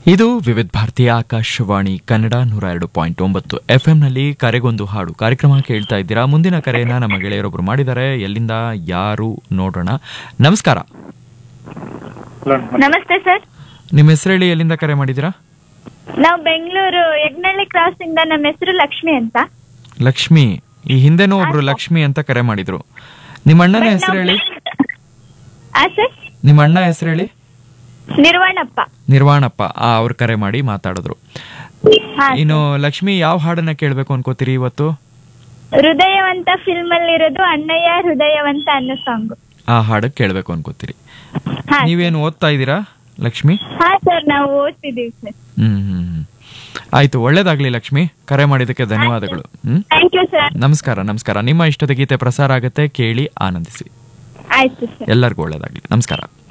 ಇದು ವಿವಿಧ ಭಾರತೀಯ ಆಕಾಶವಾಣಿ ಕನ್ನಡ ನೂರ ಎರಡು ಪಾಯಿಂಟ್ ಒಂಬತ್ತು ಎಫ್ ನಲ್ಲಿ ಕರೆಗೊಂದು ಹಾಡು ಕಾರ್ಯಕ್ರಮ ಕೇಳ್ತಾ ಇದ್ದೀರಾ ಮುಂದಿನ ಕರೆಯನ್ನ ನಮ್ಮ ಗೆಳೆಯರೊಬ್ರು ಮಾಡಿದ್ದಾರೆ ಎಲ್ಲಿಂದ ಯಾರು ನೋಡೋಣ ನಮಸ್ಕಾರ ನಮಸ್ತೆ ಸರ್ ನಿಮ್ಮ ಹೆಸರು ಹೇಳಿ ಎಲ್ಲಿಂದ ಕರೆ ಮಾಡಿದ್ದೀರಾ ನಾವು ಬೆಂಗಳೂರು ಯಗ್ನಳ್ಳಿ ಕ್ರಾಸ್ ಇಂದ ನಮ್ಮ ಹೆಸರು ಲಕ್ಷ್ಮಿ ಅಂತ ಲಕ್ಷ್ಮಿ ಈ ಹಿಂದೆನೂ ಒಬ್ರು ಲಕ್ಷ್ಮಿ ಅಂತ ಕರೆ ಮಾಡಿದ್ರು ನಿಮ್ಮ ಅಣ್ಣನ ಹೆಸರು ಹೇಳಿ ಆ ಸರ್ ನಿಮ್ಮ ಅಣ್ಣ ಹೆಸರು ಹೇಳಿ ನಿರ್ವಾಣಪ್ಪ ನಿರ್ವಾಣಪ್ಪ ಆ ಅವ್ರು ಕರೆ ಮಾಡಿ ಮಾತಾಡಿದ್ರು ಹಾ ಇನ್ನು ಲಕ್ಷ್ಮಿ ಯಾವ ಹಾಡನ್ನ ಕೇಳ್ಬೇಕು ಅನ್ಕೋತೀರಿ ಇವತ್ತು ಹೃದಯವಂತ ಫಿಲ್ಮ್ ಅಲ್ಲಿ ಇರೋದು ಅಣ್ಣಯ್ಯ ಹೃದಯವಂತ ಅನ್ನೋ ಸಾಂಗ್ ಆ ಹಾಡು ಕೇಳ್ಬೇಕು ಅನ್ಕೋತೀರಿ ಹಾ ನೀವೇನು ಓದ್ತಾ ಇದ್ದೀರಾ ಲಕ್ಷ್ಮಿ ಹಾ ಸರ್ ನಾವು ಓದ್ತಿದೀವಿ ಸರ್ ಹ್ಮ್ ಹ್ಮ್ ಹ್ಮ್. ಆಯ್ತು ಒಳ್ಳೇದಾಗ್ಲಿ ಲಕ್ಷ್ಮಿ ಕರೆ ಮಾಡಿದ್ದಕ್ಕೆ ಧನ್ಯವಾದಗಳು ಹ್ಮ್ ಥ್ಯಾಂಕ್ ಯು ಸರ್ ನಮಸ್ಕಾರ ನಮಸ್ಕಾರ ನಿಮ್ಮ ಇಷ್ಟದ ಗೀತೆ ಪ್ರಸಾರ ಆಗತ್ತೆ ಕೇಳಿ ಆನಂದಿಸಿ ಆಯ್ತು ಸರ್ ಎಲ್ಲರಿಗೂ ಒಳ್ಳೇದಾಗ್ಲಿ ನಮಸ್ಕಾರ